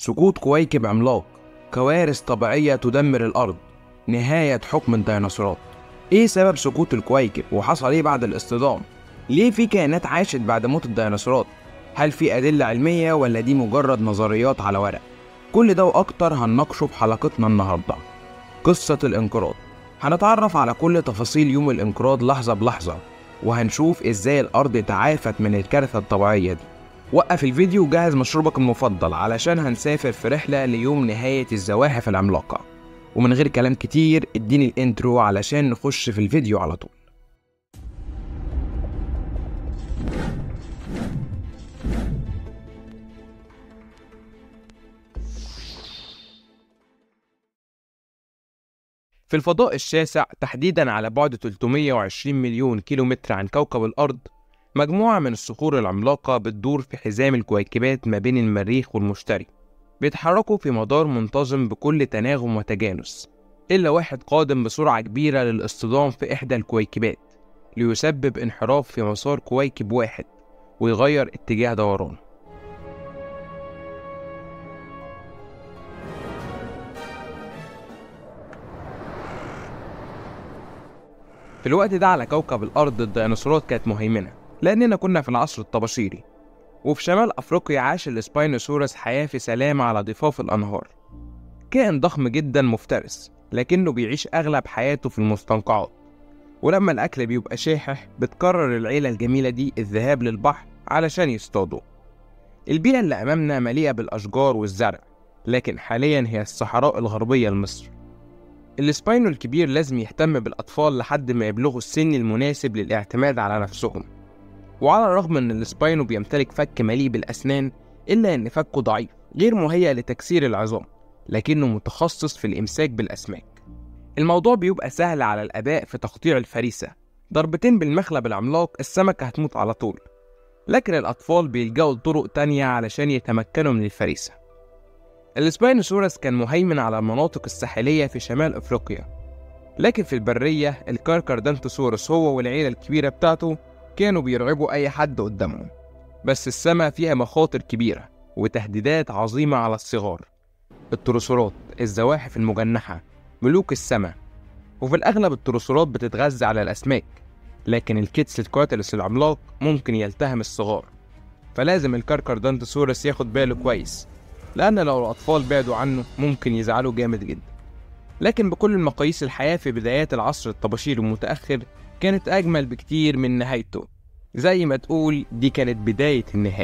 سقوط كويكب عملاق كوارث طبيعية تدمر الأرض نهاية حكم الديناصورات إيه سبب سقوط الكويكب وحصل إيه بعد الاصطدام؟ ليه في كائنات عاشت بعد موت الديناصورات؟ هل في أدلة علمية ولا دي مجرد نظريات على ورق؟ كل ده وأكتر هنناقشه في حلقتنا النهاردة قصة الانقراض هنتعرف على كل تفاصيل يوم الانقراض لحظة بلحظة وهنشوف ازاي الأرض تعافت من الكارثة الطبيعية دي وقف الفيديو وجهز مشروبك المفضل علشان هنسافر في رحلة ليوم نهاية الزواحف العملاقة ومن غير كلام كتير اديني الانترو علشان نخش في الفيديو على طول في الفضاء الشاسع تحديدا على بعد 320 مليون كيلومتر عن كوكب الأرض مجموعة من الصخور العملاقة بتدور في حزام الكويكبات ما بين المريخ والمشتري بيتحركوا في مدار منتظم بكل تناغم وتجانس إلا واحد قادم بسرعة كبيرة للاصطدام في إحدى الكويكبات ليسبب انحراف في مسار كويكب واحد ويغير اتجاه دورانه في الوقت ده على كوكب الأرض الديناصورات كانت مهيمنة لأننا كنا في العصر الطباشيري وفي شمال أفريقيا عاش السباينوسورس حياة في سلام على ضفاف الأنهار كائن ضخم جدا مفترس لكنه بيعيش أغلب حياته في المستنقعات ولما الأكل بيبقى شاحح بتقرر العيلة الجميلة دي الذهاب للبحر علشان يصطادوا البيئة اللي أمامنا مليئة بالأشجار والزرع لكن حاليا هي الصحراء الغربية لمصر السباينو الكبير لازم يهتم بالأطفال لحد ما يبلغوا السن المناسب للاعتماد على نفسهم وعلى الرغم ان السباينو بيمتلك فك مليء بالاسنان الا ان فكه ضعيف غير مهيأ لتكسير العظام لكنه متخصص في الامساك بالاسماك الموضوع بيبقى سهل على الاباء في تقطيع الفريسه ضربتين بالمخلب العملاق السمكه هتموت على طول لكن الاطفال بيلجأوا لطرق تانية علشان يتمكنوا من الفريسه السباينوسورس كان مهيمن على المناطق الساحليه في شمال افريقيا لكن في البريه الكاركاردانتوسورس هو والعيله الكبيره بتاعته كانوا بيرعبوا أي حد قدامهم بس السماء فيها مخاطر كبيرة وتهديدات عظيمة على الصغار التروسورات الزواحف المجنحة ملوك السماء وفي الأغلب التروسورات بتتغذى على الأسماك لكن الكيتس الكواتلس العملاق ممكن يلتهم الصغار فلازم الكركردانتوسورس ياخد باله كويس لأن لو الأطفال بعدوا عنه ممكن يزعلوا جامد جدا لكن بكل المقاييس الحياة في بدايات العصر الطباشيري المتأخر كانت أجمل بكتير من نهايته زي ما تقول دي كانت بداية النهاية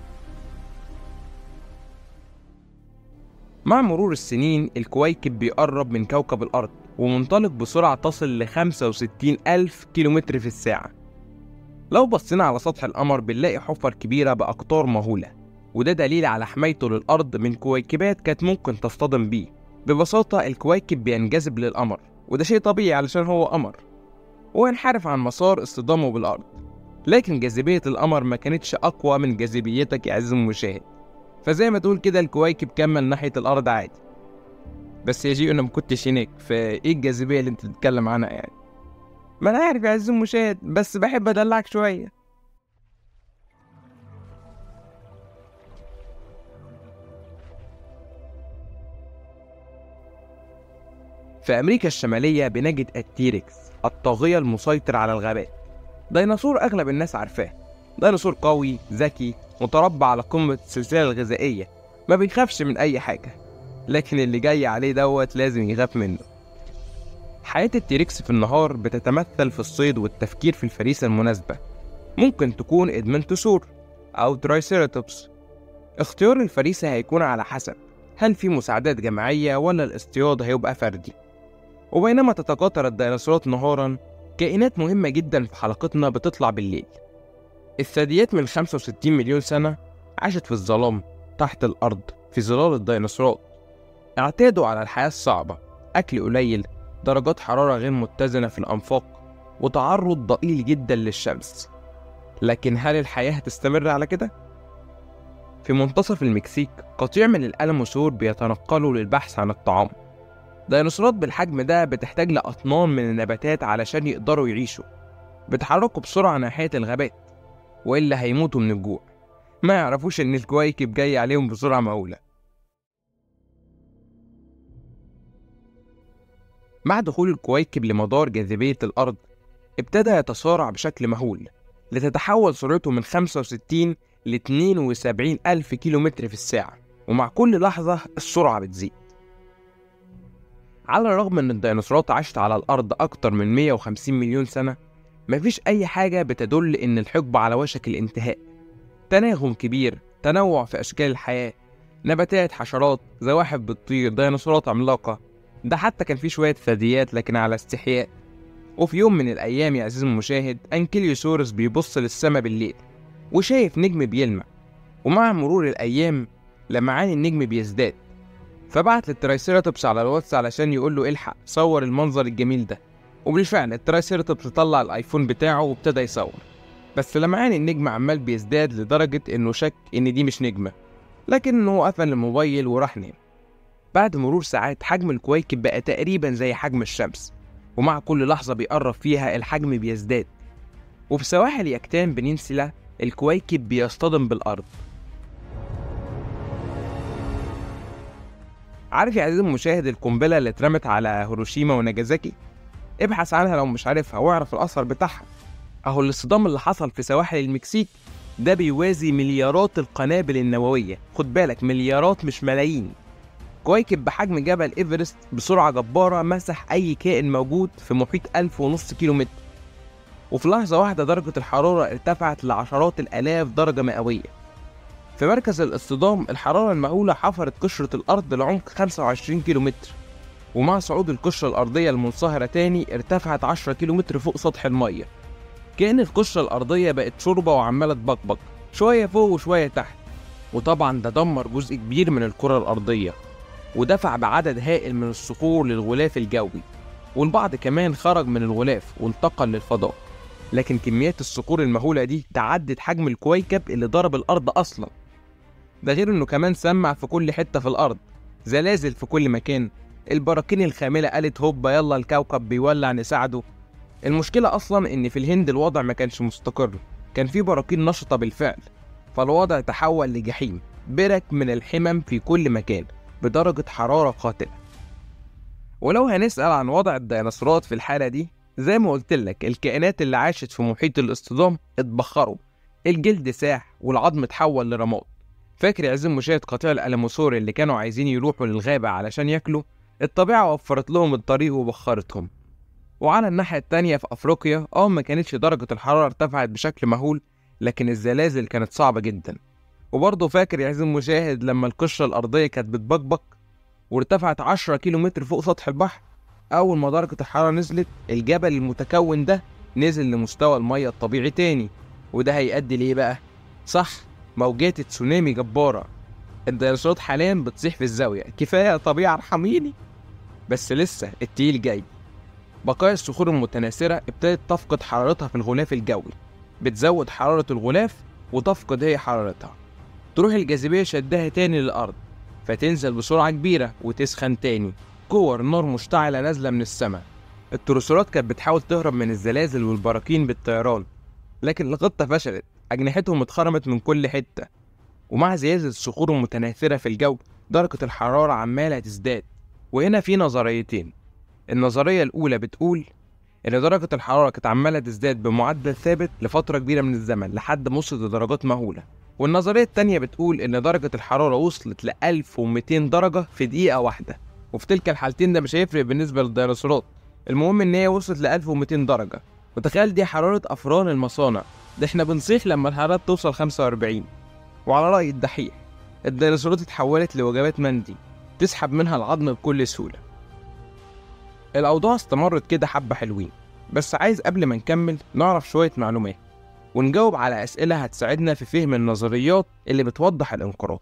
مع مرور السنين الكويكب بيقرب من كوكب الأرض ومنطلق بسرعة تصل ل 65 ألف كيلومتر في الساعة لو بصينا على سطح القمر بنلاقي حفر كبيرة بأقطار مهولة وده دليل على حمايته للأرض من كويكبات كانت ممكن تصطدم بيه ببساطة الكويكب بينجذب للقمر وده شيء طبيعي علشان هو قمر وينحرف عن مسار اصطدامه بالأرض لكن جاذبية القمر ما كانتش أقوى من جاذبيتك يا عزيزي المشاهد فزي ما تقول كده الكواكب كمل ناحية الأرض عادي بس يا جيو أنا ما كنتش هناك فإيه الجاذبية اللي أنت بتتكلم عنها يعني ما أنا عارف يا عزيزي المشاهد بس بحب أدلعك شوية في أمريكا الشمالية بنجد التيركس الطاغية المسيطر على الغابات ديناصور أغلب الناس عارفاه ديناصور قوي ذكي متربع على قمة السلسلة الغذائية ما بيخافش من أي حاجة لكن اللي جاي عليه دوت لازم يخاف منه حياة التيركس في النهار بتتمثل في الصيد والتفكير في الفريسة المناسبة ممكن تكون إدمنتوسور أو ترايسيراتوبس اختيار الفريسة هيكون على حسب هل في مساعدات جماعية ولا الاصطياد هيبقى فردي وبينما تتكاثر الديناصورات نهارا كائنات مهمة جدا في حلقتنا بتطلع بالليل الثدييات من 65 مليون سنة عاشت في الظلام تحت الأرض في ظلال الديناصورات اعتادوا على الحياة الصعبة أكل قليل درجات حرارة غير متزنة في الأنفاق وتعرض ضئيل جدا للشمس لكن هل الحياة هتستمر على كده؟ في منتصف المكسيك قطيع من الألموسور بيتنقلوا للبحث عن الطعام ديناصورات بالحجم ده بتحتاج لأطنان من النباتات علشان يقدروا يعيشوا بيتحركوا بسرعة ناحية الغابات وإلا هيموتوا من الجوع ما يعرفوش إن الكواكب جاي عليهم بسرعة مهولة مع دخول الكويكب لمدار جاذبية الأرض ابتدى يتسارع بشكل مهول لتتحول سرعته من 65 ل 72 ألف كيلومتر في الساعة ومع كل لحظة السرعة بتزيد على الرغم ان الديناصورات عاشت على الارض اكتر من 150 مليون سنة مفيش اي حاجة بتدل ان الحقبة على وشك الانتهاء تناغم كبير تنوع في اشكال الحياة نباتات حشرات زواحف بتطير ديناصورات عملاقة ده حتى كان في شوية ثدييات لكن على استحياء وفي يوم من الأيام يا عزيزي المشاهد أنكيليوسورس بيبص للسما بالليل وشايف نجم بيلمع ومع مرور الأيام لمعان النجم بيزداد فبعت للترايسيراتوبس على الواتس علشان يقول له الحق صور المنظر الجميل ده وبالفعل الترايسيراتوبس طلع الايفون بتاعه وابتدى يصور بس لمعان النجم عمال بيزداد لدرجة انه شك ان دي مش نجمة لكنه قفل الموبايل وراح نام بعد مرور ساعات حجم الكويكب بقى تقريبا زي حجم الشمس ومع كل لحظة بيقرب فيها الحجم بيزداد وفي سواحل يكتان بنينسلا الكويكب بيصطدم بالأرض عارف يا عزيزي المشاهد القنبلة اللي اترمت على هيروشيما وناجازاكي؟ ابحث عنها لو مش عارفها واعرف الأثر بتاعها أهو الاصطدام اللي حصل في سواحل المكسيك ده بيوازي مليارات القنابل النووية خد بالك مليارات مش ملايين كويكب بحجم جبل إيفرست بسرعة جبارة مسح أي كائن موجود في محيط ألف ونص كيلومتر وفي لحظة واحدة درجة الحرارة ارتفعت لعشرات الآلاف درجة مئوية في مركز الاصطدام الحرارة المهولة حفرت قشرة الأرض لعمق 25 كيلومتر ومع صعود القشرة الأرضية المنصهرة تاني ارتفعت 10 كيلومتر فوق سطح المية كأن القشرة الأرضية بقت شوربة وعمالة تبقبق شوية فوق وشوية تحت وطبعا ده دمر جزء كبير من الكرة الأرضية ودفع بعدد هائل من الصخور للغلاف الجوي والبعض كمان خرج من الغلاف وانتقل للفضاء لكن كميات الصخور المهولة دي تعدت حجم الكويكب اللي ضرب الأرض أصلا ده غير إنه كمان سمع في كل حتة في الأرض زلازل في كل مكان البراكين الخاملة قالت هوبا يلا الكوكب بيولع نساعده المشكلة أصلا إن في الهند الوضع ما كانش مستقر كان في براكين نشطة بالفعل فالوضع تحول لجحيم برك من الحمم في كل مكان بدرجة حرارة قاتلة ولو هنسأل عن وضع الديناصورات في الحالة دي زي ما قلت لك الكائنات اللي عاشت في محيط الاصطدام اتبخروا الجلد ساح والعظم اتحول لرماد فاكر يا عزيزي المشاهد قطيع الألموسور اللي كانوا عايزين يروحوا للغابة علشان ياكلوا الطبيعة وفرت لهم الطريق وبخرتهم وعلى الناحية التانية في أفريقيا اه ما كانتش درجة الحرارة ارتفعت بشكل مهول لكن الزلازل كانت صعبة جدا وبرضه فاكر يا عزيزي المشاهد لما القشرة الأرضية كانت بتبقبق وارتفعت 10 كيلو متر فوق سطح البحر أول ما درجة الحرارة نزلت الجبل المتكون ده نزل لمستوى المية الطبيعي تاني وده هيؤدي ليه بقى؟ صح موجات تسونامي جبارة الديناصورات حاليا بتصيح في الزاوية كفاية طبيعة ارحميني بس لسه التقيل جاي بقايا الصخور المتناثرة ابتدت تفقد حرارتها في الغلاف الجوي بتزود حرارة الغلاف وتفقد هي حرارتها تروح الجاذبية شدها تاني للأرض فتنزل بسرعة كبيرة وتسخن تاني كور نار مشتعلة نازلة من السماء التروسورات كانت بتحاول تهرب من الزلازل والبراكين بالطيران لكن الخطة فشلت أجنحتهم اتخرمت من كل حتة ومع زيادة الصخور المتناثرة في الجو درجة الحرارة عمالة تزداد وهنا في نظريتين النظرية الأولى بتقول إن درجة الحرارة كانت عمالة تزداد بمعدل ثابت لفترة كبيرة من الزمن لحد ما وصلت لدرجات مهولة والنظرية التانية بتقول إن درجة الحرارة وصلت ل 1200 درجة في دقيقة واحدة وفي تلك الحالتين ده مش هيفرق بالنسبة للديناصورات المهم إن هي وصلت ل 1200 درجة وتخيل دي حرارة أفران المصانع ده احنا بنصيح لما الحرارة توصل 45 وعلى رأي الدحيح الديناصورات اتحولت لوجبات مندي تسحب منها العظم بكل سهولة الأوضاع استمرت كده حبة حلوين بس عايز قبل ما نكمل نعرف شوية معلومات ونجاوب على أسئلة هتساعدنا في فهم النظريات اللي بتوضح الانقراض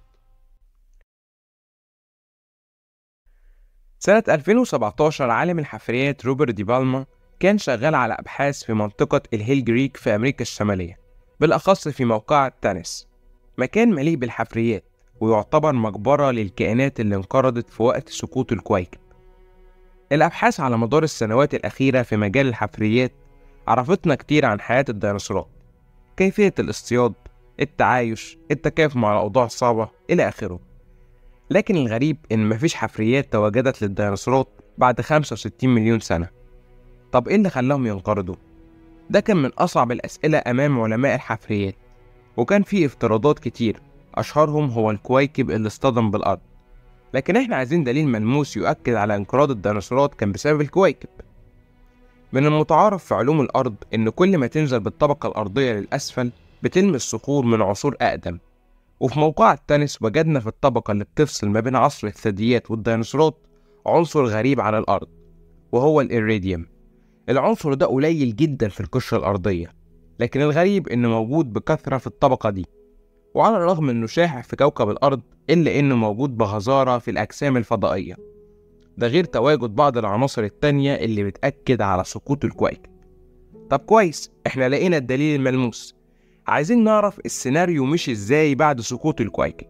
سنة 2017 عالم الحفريات روبرت دي بالما كان شغال على أبحاث في منطقة الهيل جريك في أمريكا الشمالية بالأخص في موقع تانيس مكان مليء بالحفريات ويعتبر مقبرة للكائنات اللي انقرضت في وقت سقوط الكويكب الأبحاث على مدار السنوات الأخيرة في مجال الحفريات عرفتنا كتير عن حياة الديناصورات كيفية الاصطياد التعايش التكيف مع الأوضاع الصعبة إلى آخره لكن الغريب إن مفيش حفريات تواجدت للديناصورات بعد 65 مليون سنة طب إيه اللي خلاهم ينقرضوا؟ ده كان من أصعب الأسئلة أمام علماء الحفريات وكان فيه افتراضات كتير أشهرهم هو الكويكب اللي اصطدم بالأرض لكن إحنا عايزين دليل ملموس يؤكد على انقراض الديناصورات كان بسبب الكويكب من المتعارف في علوم الأرض إن كل ما تنزل بالطبقة الأرضية للأسفل بتلمس صخور من عصور أقدم وفي موقع التنس وجدنا في الطبقة اللي بتفصل ما بين عصر الثدييات والديناصورات عنصر غريب على الأرض وهو الإيريديوم العنصر ده قليل جدا في القشرة الأرضية لكن الغريب إنه موجود بكثرة في الطبقة دي وعلى الرغم إنه شائع في كوكب الأرض إلا إنه موجود بغزارة في الأجسام الفضائية ده غير تواجد بعض العناصر التانية اللي بتأكد على سقوط الكويكب طب كويس احنا لقينا الدليل الملموس عايزين نعرف السيناريو مشي ازاي بعد سقوط الكويكب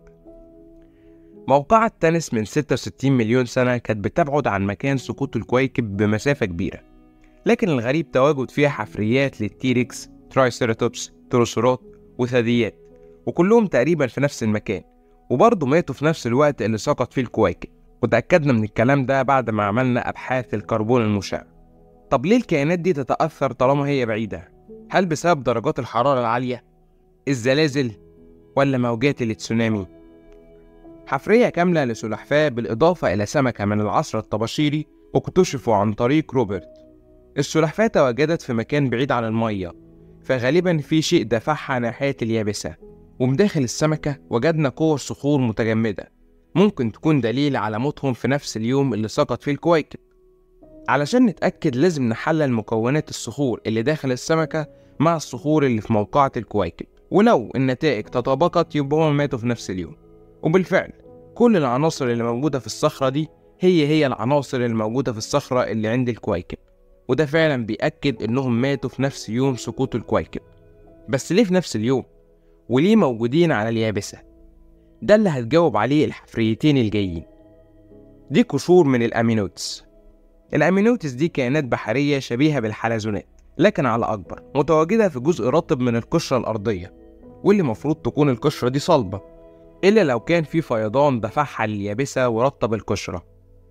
موقعة تانس من 66 مليون سنة كانت بتبعد عن مكان سقوط الكويكب بمسافة كبيرة لكن الغريب تواجد فيها حفريات للتيركس ترايسيراتوبس تروسورات وثدييات وكلهم تقريبا في نفس المكان وبرضه ماتوا في نفس الوقت اللي سقط فيه الكويكب وتأكدنا من الكلام ده بعد ما عملنا أبحاث الكربون المشع طب ليه الكائنات دي تتأثر طالما هي بعيدة؟ هل بسبب درجات الحرارة العالية؟ الزلازل؟ ولا موجات التسونامي؟ حفرية كاملة لسلحفاة بالإضافة إلى سمكة من العصر الطباشيري اكتشفوا عن طريق روبرت السلحفاة تواجدت في مكان بعيد عن المية فغالبا في شيء دفعها ناحية اليابسة ومداخل السمكة وجدنا كور صخور متجمدة ممكن تكون دليل على موتهم في نفس اليوم اللي سقط فيه الكويكب علشان نتأكد لازم نحلل مكونات الصخور اللي داخل السمكة مع الصخور اللي في موقعة الكويكب ولو النتائج تطابقت يبقى هم ماتوا في نفس اليوم وبالفعل كل العناصر اللي موجودة في الصخرة دي هي هي العناصر اللي موجودة في الصخرة اللي عند الكويكب وده فعلا بيأكد إنهم ماتوا في نفس يوم سقوط الكويكب بس ليه في نفس اليوم؟ وليه موجودين على اليابسة؟ ده اللي هتجاوب عليه الحفريتين الجايين دي قشور من الأمينوتس الأمينوتس دي كائنات بحرية شبيهة بالحلزونات لكن على أكبر متواجدة في جزء رطب من القشرة الأرضية واللي مفروض تكون القشرة دي صلبة إلا لو كان في فيضان دفعها لليابسة ورطب القشرة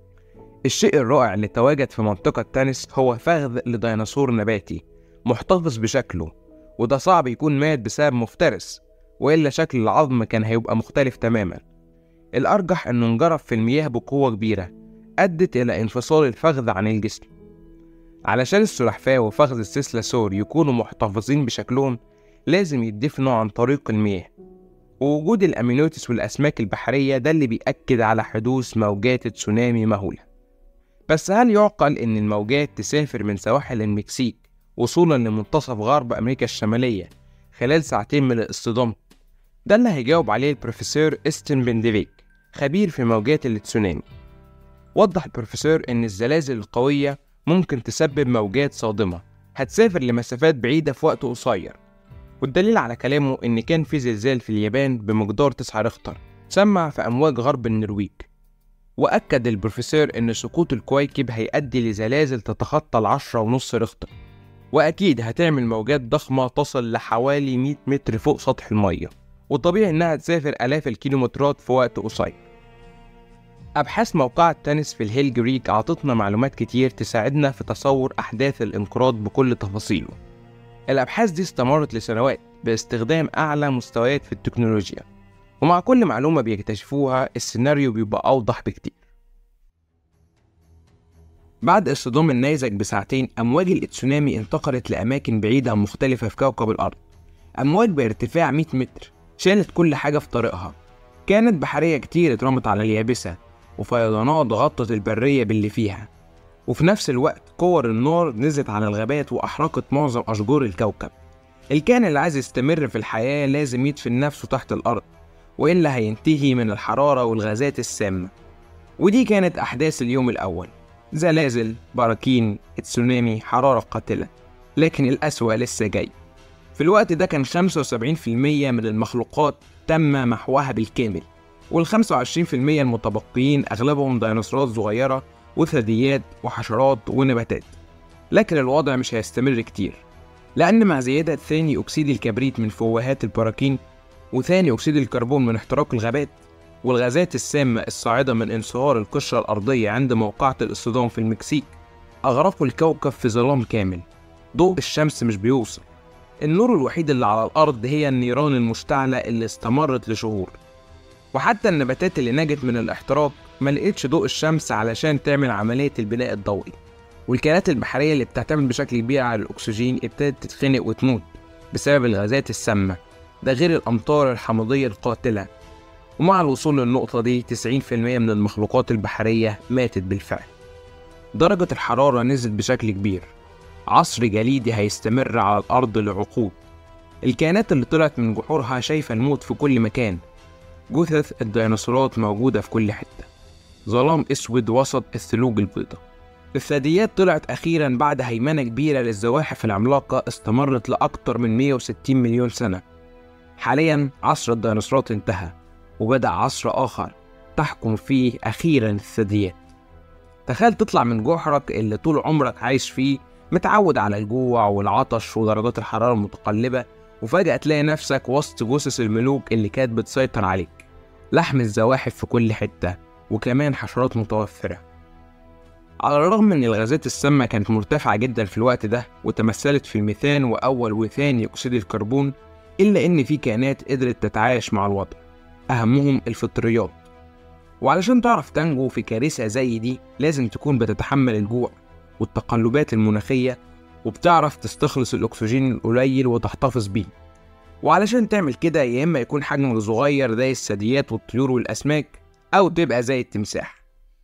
الشيء الرائع اللي تواجد في منطقة تانس هو فخذ لديناصور نباتي محتفظ بشكله وده صعب يكون مات بسبب مفترس وإلا شكل العظم كان هيبقى مختلف تماما الأرجح إنه انجرف في المياه بقوة كبيرة أدت إلى انفصال الفخذ عن الجسم علشان السلحفاة وفخذ السيسلاسور يكونوا محتفظين بشكلهم لازم يدفنوا عن طريق المياه ووجود الأمينوتس والأسماك البحرية ده اللي بيأكد على حدوث موجات تسونامي مهولة بس هل يعقل إن الموجات تسافر من سواحل المكسيك وصولا لمنتصف غرب أمريكا الشمالية خلال ساعتين من الاصطدام ده اللي هيجاوب عليه البروفيسور استن بنديفيك خبير في موجات التسونامي وضح البروفيسور إن الزلازل القوية ممكن تسبب موجات صادمة هتسافر لمسافات بعيدة في وقت قصير والدليل على كلامه إن كان في زلزال في اليابان بمقدار 9 ريختر سمع في أمواج غرب النرويج وأكد البروفيسور إن سقوط الكويكب هيؤدي لزلازل تتخطى العشرة ونص ريختر وأكيد هتعمل موجات ضخمة تصل لحوالي 100 متر فوق سطح المية وطبيعي إنها تسافر آلاف الكيلومترات في وقت قصير أبحاث موقع التنس في الهيل جريك أعطتنا معلومات كتير تساعدنا في تصور أحداث الانقراض بكل تفاصيله الأبحاث دي استمرت لسنوات باستخدام أعلى مستويات في التكنولوجيا ومع كل معلومة بيكتشفوها السيناريو بيبقى أوضح بكتير بعد اصطدام النيزك بساعتين أمواج التسونامي انتقلت لأماكن بعيدة مختلفة في كوكب الأرض أمواج بارتفاع 100 متر شالت كل حاجة في طريقها كانت بحرية كتير اترمت على اليابسة وفيضانات غطت البرية باللي فيها وفي نفس الوقت كور النار نزلت على الغابات وأحرقت معظم أشجار الكوكب الكائن اللي عايز يستمر في الحياة لازم يدفن نفسه تحت الأرض وإلا هينتهي من الحرارة والغازات السامة ودي كانت أحداث اليوم الأول زلازل براكين تسونامي حرارة قاتلة لكن الأسوأ لسه جاي في الوقت ده كان 75% من المخلوقات تم محوها بالكامل وال 25% المتبقيين أغلبهم ديناصورات صغيرة وثدييات وحشرات ونباتات لكن الوضع مش هيستمر كتير لأن مع زيادة ثاني أكسيد الكبريت من فوهات البراكين وثاني أكسيد الكربون من احتراق الغابات والغازات السامة الصاعدة من انصهار القشرة الأرضية عند موقعة الاصطدام في المكسيك أغرقوا الكوكب في ظلام كامل ضوء الشمس مش بيوصل النور الوحيد اللي على الأرض هي النيران المشتعلة اللي استمرت لشهور وحتى النباتات اللي نجت من الاحتراق ما لقيتش ضوء الشمس علشان تعمل عملية البناء الضوئي والكائنات البحرية اللي بتعتمد بشكل كبير على الأكسجين ابتدت تتخنق وتموت بسبب الغازات السامة ده غير الأمطار الحمضية القاتلة ومع الوصول للنقطة دي 90% من المخلوقات البحرية ماتت بالفعل درجة الحرارة نزلت بشكل كبير عصر جليدي هيستمر على الأرض لعقود الكائنات اللي طلعت من جحورها شايفة الموت في كل مكان جثث الديناصورات موجودة في كل حتة ظلام أسود وسط الثلوج البيضاء الثدييات طلعت أخيرا بعد هيمنة كبيرة للزواحف العملاقة استمرت لأكثر من 160 مليون سنة حاليا عصر الديناصورات انتهى وبدأ عصر آخر تحكم فيه أخيرا الثدييات تخيل تطلع من جحرك اللي طول عمرك عايش فيه متعود على الجوع والعطش ودرجات الحرارة المتقلبة وفجأة تلاقي نفسك وسط جثث الملوك اللي كانت بتسيطر عليك لحم الزواحف في كل حتة وكمان حشرات متوفرة على الرغم ان الغازات السامة كانت مرتفعة جدا في الوقت ده وتمثلت في الميثان وأول وثاني أكسيد الكربون إلا إن في كائنات قدرت تتعايش مع الوضع أهمهم الفطريات وعلشان تعرف تنجو في كارثة زي دي لازم تكون بتتحمل الجوع والتقلبات المناخية وبتعرف تستخلص الأكسجين القليل وتحتفظ بيه وعلشان تعمل كده يا إما يكون حجمك صغير زي الثدييات والطيور والأسماك أو تبقى زي التمساح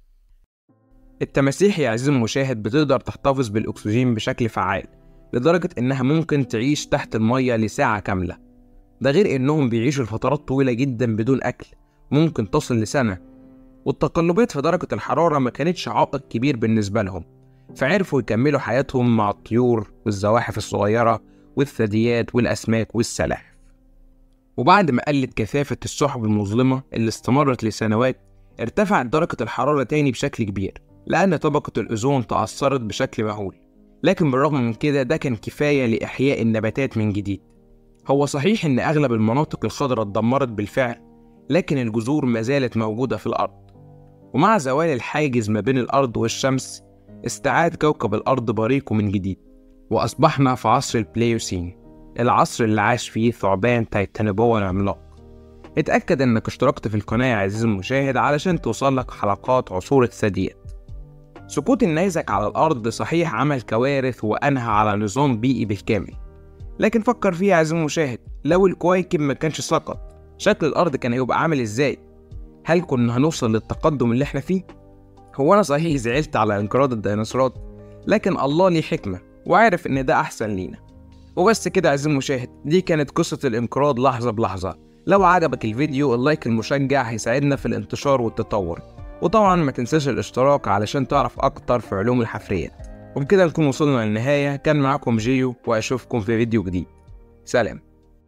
التماسيح يا عزيزي المشاهد بتقدر تحتفظ بالأكسجين بشكل فعال لدرجة إنها ممكن تعيش تحت المية لساعة كاملة ده غير إنهم بيعيشوا لفترات طويلة جدا بدون أكل ممكن تصل لسنة والتقلبات في درجة الحرارة ما كانتش عائق كبير بالنسبة لهم فعرفوا يكملوا حياتهم مع الطيور والزواحف الصغيرة والثدييات والأسماك والسلاحف وبعد ما قلت كثافة السحب المظلمة اللي استمرت لسنوات ارتفعت درجة الحرارة تاني بشكل كبير لأن طبقة الأوزون تأثرت بشكل مهول لكن بالرغم من كده ده كان كفاية لإحياء النباتات من جديد هو صحيح إن أغلب المناطق الخضراء اتدمرت بالفعل لكن الجذور ما زالت موجودة في الأرض ومع زوال الحاجز ما بين الأرض والشمس استعاد كوكب الأرض بريقه من جديد وأصبحنا في عصر البليوسين العصر اللي عاش فيه ثعبان تايتانوبوا العملاق اتأكد إنك اشتركت في القناة يا عزيزي المشاهد علشان توصلك حلقات عصور الثدييات سقوط النيزك على الأرض صحيح عمل كوارث وأنهى على نظام بيئي بالكامل لكن فكر فيها يا عزيزي المشاهد لو الكويكب ما كانش سقط شكل الأرض كان هيبقى عامل إزاي؟ هل كنا هنوصل للتقدم اللي احنا فيه؟ هو أنا صحيح زعلت على انقراض الديناصورات لكن الله ليه حكمة وعارف إن ده أحسن لينا وبس كده عزيزي المشاهد دي كانت قصة الانقراض لحظة بلحظة لو عجبك الفيديو اللايك المشجع هيساعدنا في الانتشار والتطور وطبعا ما تنساش الاشتراك علشان تعرف أكتر في علوم الحفريات وبكده نكون وصلنا للنهاية كان معاكم جيو وأشوفكم في فيديو جديد سلام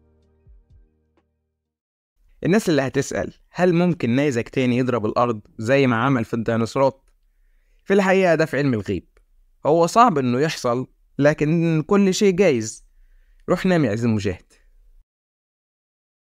الناس اللي هتسأل هل ممكن نيزك تاني يضرب الأرض زي ما عمل في الديناصورات؟ في الحقيقة ده في علم الغيب هو صعب إنه يحصل لكن كل شيء جايز روح نام يا عزيزي المشاهد